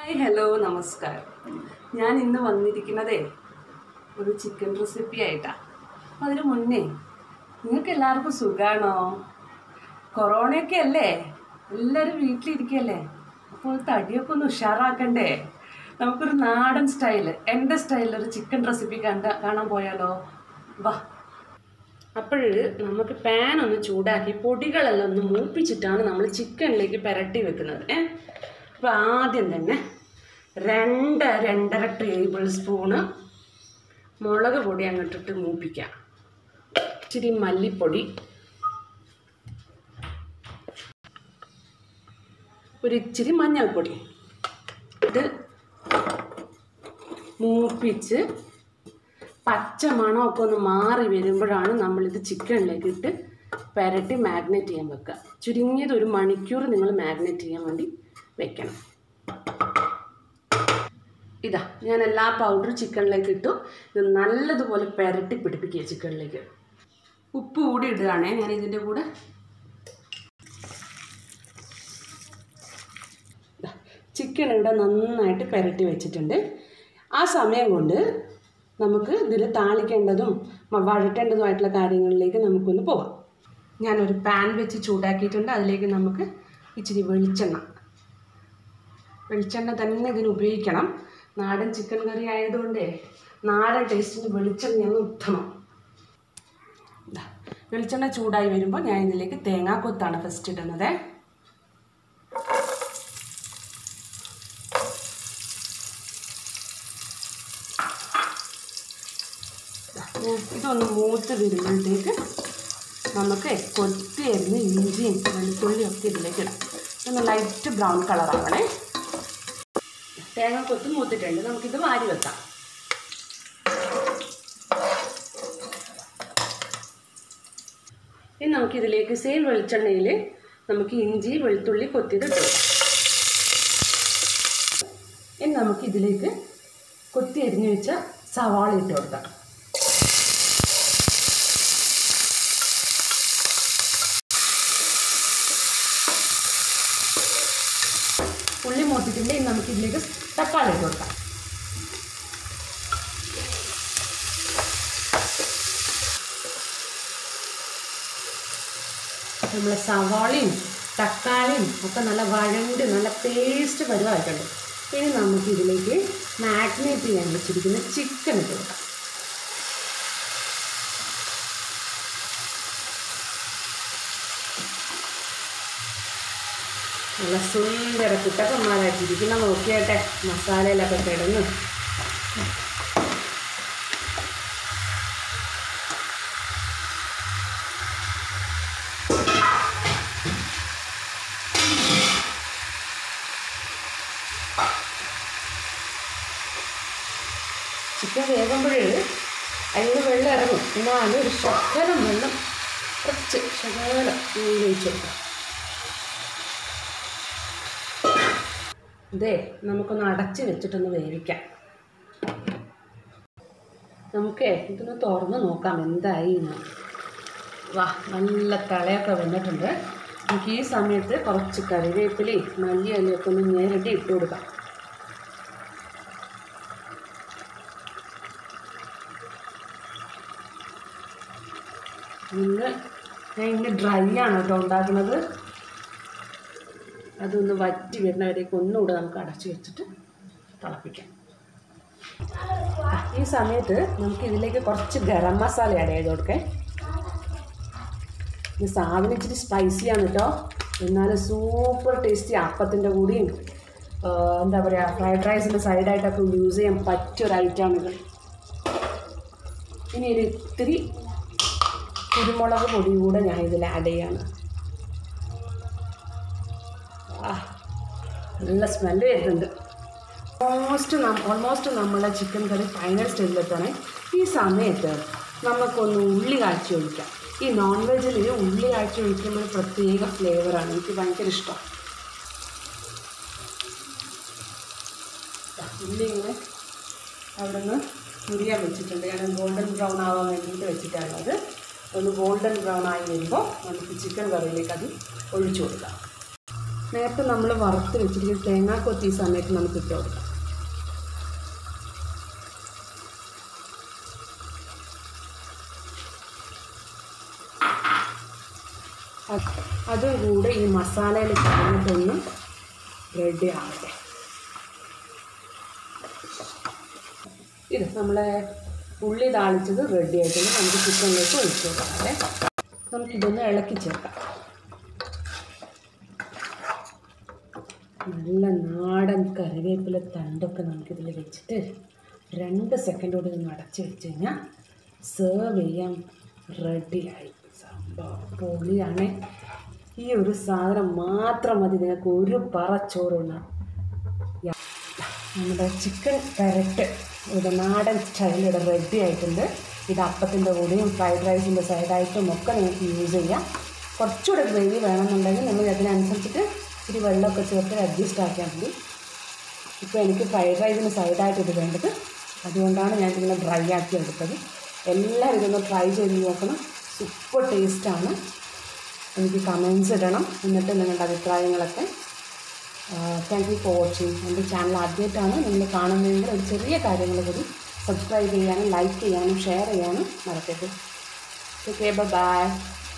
Hi hello നമസ്കാരം ഞാൻ ഇന്ന് വന്നിരിക്കുന്നതേ ഒരു ചിക്കൻ റെസിപ്പി ആയിട്ടാണ് അപ്പം അതിന് മുന്നേ നിങ്ങൾക്ക് എല്ലാവർക്കും സുഖമാണോ കൊറോണയൊക്കെ അല്ലേ എല്ലാവരും വീട്ടിലിരിക്കുകയല്ലേ അപ്പോൾ തടിയൊക്കെ ഒന്ന് ഉഷാറാക്കണ്ടേ നമുക്കൊരു നാടൻ സ്റ്റൈല് എൻ്റെ സ്റ്റൈലിൽ ഒരു ചിക്കൻ റെസിപ്പി കണ്ട കാണാൻ പോയാലോ വാ അപ്പോൾ നമുക്ക് പാൻ ഒന്ന് ചൂടാക്കി പൊടികളെല്ലാം ഒന്ന് മൂപ്പിച്ചിട്ടാണ് നമ്മൾ ചിക്കനിലേക്ക് പുരട്ടി വെക്കുന്നത് ഏ അപ്പോൾ ആദ്യം തന്നെ രണ്ട് രണ്ടര ടേബിൾ സ്പൂണ് മുളക് പൊടി അങ്ങോട്ടിട്ട് മൂപ്പിക്കാം ഇച്ചിരി മല്ലിപ്പൊടി ഒരു ഇച്ചിരി മഞ്ഞൾപ്പൊടി ഇത് മൂപ്പിച്ച് പച്ച മണമൊക്കെ ഒന്ന് മാറി വരുമ്പോഴാണ് നമ്മളിത് ചിക്കനിലേക്ക് ഇട്ട് പുരട്ടി മാഗ്നേറ്റ് ചെയ്യാൻ വെക്കുക ചുരുങ്ങിയത് ഒരു മണിക്കൂർ നിങ്ങൾ മാഗ്നേറ്റ് ചെയ്യാൻ വേണ്ടി വെക്കണം ഇതാ ഞാൻ എല്ലാ പൗഡറും ചിക്കനിലേക്ക് ഇട്ടു ഇത് നല്ലതുപോലെ പുരട്ടി പിടിപ്പിക്കുക ചിക്കനിലേക്ക് ഉപ്പ് കൂടി ഇടുകയാണേ ഞാൻ ഇതിൻ്റെ കൂടെ ചിക്കൻ ഇവിടെ നന്നായിട്ട് പുരട്ടി വെച്ചിട്ടുണ്ട് ആ സമയം കൊണ്ട് നമുക്ക് ഇതിൽ താളിക്കേണ്ടതും മ- വഴറ്റേണ്ടതുമായിട്ടുള്ള കാര്യങ്ങളിലേക്ക് നമുക്കൊന്ന് പോവാം ഞാനൊരു പാൻ വെച്ച് ചൂടാക്കിയിട്ടുണ്ട് അതിലേക്ക് നമുക്ക് ഇച്ചിരി വെളിച്ചെണ്ണ വെളിച്ചെണ്ണ തന്നെ ഇതിന് ഉപയോഗിക്കണം നാടൻ ചിക്കൻ കറി ആയതുകൊണ്ടേ നാടൻ ടേസ്റ്റിന് വെളിച്ചെണ്ണയാണ് ഉത്തമം ദാ, വെളിച്ചെണ്ണ ചൂടായി വരുമ്പോൾ ഞാൻ ഇതിലേക്ക് തേങ്ങാക്കൊത്താണ് ഫസ്റ്റ് ഇടുന്നത് ഇതൊന്ന് മൂത്ത് വരുമ്പോഴത്തേക്ക് നമുക്ക് കൊത്തി അരിഞ്ഞ് ഇഞ്ചിയും വെളുത്തുള്ളിയും ഒക്കെ ഇതിലേക്ക് ഇടാം ഒന്ന് ലൈറ്റ് ബ്രൗൺ കളറാവണേ തേങ്ങ കൊത്ത് മൂത്തിട്ടുണ്ട് നമുക്കിത് വാരി വെക്കാം ഇനി നമുക്കിതിലേക്ക് സെയിം വെളിച്ചെണ്ണയിൽ നമുക്ക് ഇഞ്ചി വെളുത്തുള്ളി കൊത്തിയത് ഇട്ട് കൊടുക്കാം ഇനി നമുക്കിതിലേക്ക് കൊത്തി അരിഞ്ഞ് വെച്ച സവാള ഇട്ട് കൊടുക്കാം ഉള്ളി മൂത്തിട്ടുണ്ട് ഇനി നമുക്ക് ഇതിലേക്ക് തക്കാളി ഇട്ട് കൊടുക്കാം നമ്മളെ സവാളയും തക്കാളിയും ഒക്കെ നല്ല വഴണ്ട് നല്ല പേസ്റ്റ് പരുവായിട്ടുണ്ട് ഇനി നമുക്ക് ഇതിലേക്ക് മാഗ്നേറ്റ് ചെയ്യാൻ വെച്ചിരിക്കുന്ന ചിക്കൻ ഇട്ട് കൊടുക്കാം നല്ല സുന്ദര കുട്ടക്കന്മാരായിട്ടിരിക്കുന്ന നോക്കിയാട്ടെ മസാലയിലൊക്കെ കിടന്ന് ചിക്കൻ വേകുമ്പോൾ അതിൽ വെള്ളം ഇറങ്ങും എന്നാലും ഒരു ശകലം വെള്ളം കുറച്ച് ശകലം ഒഴിച്ചു കൊടുക്കാം ഇതേ നമുക്കൊന്ന് അടച്ച് വെച്ചിട്ടൊന്ന് വേവിക്കാം നമുക്കേ ഇതൊന്ന് തുറന്ന് നോക്കാം എന്തായി എന്ന് വാ നല്ല തിളയൊക്കെ വന്നിട്ടുണ്ട് നമുക്ക് ഈ സമയത്ത് കുറച്ച് കറിവേപ്പിലയും മല്ലിയിലയൊക്കെ ഒന്ന് നേരിട്ട് ഇട്ട് കൊടുക്കാം ഇന്ന് ഞാൻ ഇന്ന് ഡ്രൈ ആണ് കേട്ടോ ഉണ്ടാക്കുന്നത് അതൊന്ന് വറ്റി വരുന്നവരേക്ക് ഒന്നുകൂടെ നമുക്ക് അടച്ചു വെച്ചിട്ട് തിളപ്പിക്കാം ഈ സമയത്ത് നമുക്ക് ഇതിലേക്ക് കുറച്ച് ഗരം മസാല ആഡ് ചെയ്ത് കൊടുക്കേ ഇത് സാധനം ഇച്ചിരി സ്പൈസിയാണ് കേട്ടോ എന്നാലും സൂപ്പർ ടേസ്റ്റി അപ്പത്തിൻ്റെ കൂടിയും ആ, എന്താ പറയുക ഫ്രൈഡ് റൈസിൻ്റെ സൈഡായിട്ടൊക്കെ യൂസ് ചെയ്യാൻ പറ്റിയ ഒരു ഐറ്റമാണിത് ഇനി ഒരു ഇത്തിരി കുരുമുളക് പൊടി കൂടെ ഞാൻ ഇതിൽ ആഡ് ചെയ്യാണ് ആ നല്ല സ്മെല്ല് വരുന്നുണ്ട് ഓൾമോസ്റ്റ് ഓൾമോസ്റ്റ് നമ്മളെ ചിക്കൻ കറി ഫൈനൽ സ്റ്റേജിലെത്തണേ ഈ സമയത്ത് നമുക്കൊന്ന് ഉള്ളി കാഴ്ച ഒഴിക്കാം ഈ നോൺ വെജിൽ ഉള്ളി കാഴ്ച ഒഴിക്കുമ്പോൾ ഒരു പ്രത്യേക ഫ്ലേവറാണ് എനിക്ക് ഭയങ്കര ഇഷ്ടം ഉള്ളി ഇങ്ങനെ അവിടെ നിന്ന് മുരിയാൻ വെച്ചിട്ടുണ്ട് ഞാൻ ഗോൾഡൻ ബ്രൗൺ ആവാൻ വേണ്ടിയിട്ട് വെച്ചിട്ടാണുള്ളത് ഒന്ന് ഗോൾഡൻ ബ്രൗൺ ആയി വരുമ്പോൾ നമുക്ക് ചിക്കൻ കറിയിലേക്ക് അത് ഒഴിച്ചു കൊടുക്കാം നേരത്തെ നമ്മൾ വറുത്ത് വെച്ചിരിക്കുന്ന തേങ്ങാക്കൊത്തി ഈ സമയത്ത് നമുക്ക് ഇട്ട് കൊടുക്കാം അത് അതും കൂടെ ഈ മസാലയിൽ കിടന്നിട്ടൊന്ന് റെഡി ആവട്ടെ ഇത് നമ്മളെ ഉള്ളി താളിച്ചത് റെഡി ആയിട്ടുണ്ട് നമുക്ക് ചിക്കനിലേക്ക് ഒഴിച്ചു കൊടുക്കാതെ നമുക്കിതൊന്ന് ഇളക്കി ചേർക്കാം നല്ല നാടൻ കറിവേപ്പില തണ്ടൊക്കെ നമുക്കിതിൽ വെച്ചിട്ട് രണ്ട് സെക്കൻഡ് കൂടി ഒന്ന് അടച്ച് വെച്ച് കഴിഞ്ഞാൽ സെർവ് ചെയ്യാൻ റെഡിയായി സംഭവം പൊളിയാണ് ഈ ഒരു സാധനം മാത്രം മതി നിങ്ങൾക്ക് ഒരു പറ ചോറുണ്ണാം യാ. നമ്മുടെ ചിക്കൻ കരട്ട് ഇവിടെ നാടൻ സ്റ്റൈലിവിടെ റെഡി ആയിട്ടുണ്ട് ഇത് അപ്പത്തിൻ്റെ കൂടെയും ഫ്രൈഡ് റൈസിൻ്റെ സൈഡായിട്ടും ഒക്കെ നിങ്ങൾക്ക് യൂസ് ചെയ്യാം കുറച്ചുകൂടെ ഗ്രേവി വേണമെന്നുണ്ടെങ്കിൽ നമ്മൾ അതിനനുസരിച്ചിട്ട് ഇത്തിരി വെള്ളമൊക്കെ ചേർത്ത് അഡ്ജസ്റ്റ് ആക്കിയാൽ മതി ഇപ്പോൾ എനിക്ക് ഫ്രൈഡ് റൈസിന് സൈഡായിട്ട് ഇത് വേണ്ടത് അതുകൊണ്ടാണ് ഞാൻ ഇതിങ്ങനെ ഡ്രൈ ആക്കി എടുത്തത് എല്ലാവരും ഇതൊന്ന് ട്രൈ ചെയ്ത് നോക്കണം സൂപ്പർ ടേസ്റ്റാണ് എനിക്ക് കമൻസ് ഇടണം എന്നിട്ട് നിങ്ങളുടെ അഭിപ്രായങ്ങളൊക്കെ താങ്ക് യു ഫോർ വാച്ചിങ് എൻ്റെ ചാനൽ ആദ്യമായിട്ടാണ് നിങ്ങൾ കാണുന്നതെങ്കിൽ ഒരു ചെറിയ കാര്യങ്ങൾ കൂടി സബ്സ്ക്രൈബ് ചെയ്യാനും ലൈക്ക് ചെയ്യാനും ഷെയർ ചെയ്യാനും മറക്കരുത് ഓക്കെ ബൈ